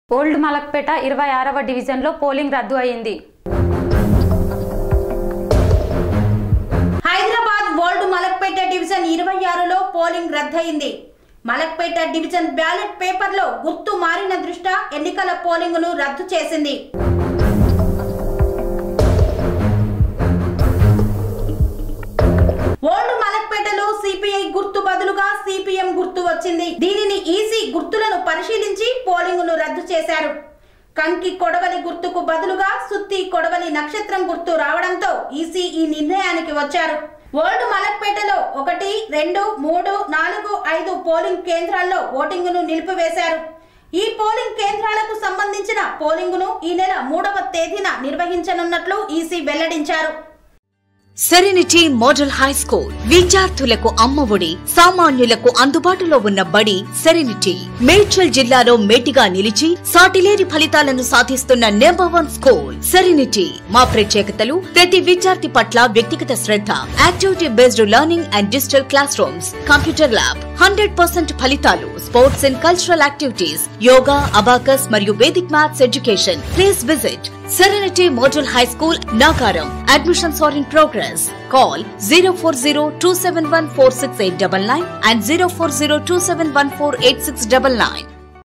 Old Malakpet ఇరవై ఆరవ డివిజన్లో పోలింగ్ రద్దు అయింది హైదరాబాద్ ఓల్డ్ మలక్పేట డివిజన్ ఇరవై ఆరులో పోలింగ్ రద్దయింది మలక్పేట డివిజన్ బ్యాలెట్ పేపర్లో గుర్తు మారిన దృష్ట్యా ఎన్నికల పోలింగును రద్దు చేసింది ఓల్డ్ మలక్పేటలో సిపిఐ గుర్తు బదులుగా సిపిఎం గుర్తు వచ్చింది దీనిని ఈసీ గుర్తులను పరిశీలించి పోలింగును రద్దు చేశారు కంకి కొడవలి గుర్తుకు బదులుగా సుత్తి కొడవలి నక్షత్రం గుర్తు రావడంతో ఈసీ ఈ నిర్ణయానికి వచ్చారు ఓల్డ్ మలక్పేటలో ఒకటి రెండు మూడు నాలుగు ఐదు పోలింగ్ కేంద్రాల్లో ఓటింగును నిలిపివేశారు ఈ పోలింగ్ కేంద్రాలకు సంబంధించిన పోలింగును ఈ నెల మూడవ తేదీన నిర్వహించనున్నట్లు ఈసీ వెల్లడించారు సెరెనిటీ మోడల్ హై స్కూల్ విద్యార్థులకు అమ్మఒడి సామాన్యులకు అందుబాటులో ఉన్న బడి సెరెనిటీ మేడ్చల్ జిల్లాలో మేటిగా నిలిచి సాటిలేని ఫలితాలను సాధిస్తున్న నెంబర్ వన్ స్కూల్ సెరెనిటీ మా ప్రత్యేకతలు ప్రతి విద్యార్థి పట్ల వ్యక్తిగత శ్రద్ధ activity based learning and digital class rooms computer lab hundred percent ఫలితాలు sports and cultural activities yoga abacus మరియు Vedic maths education please visit Serenity Model High School, Nagaram. Admissions are in progress. Call 040 and 040 271 8699.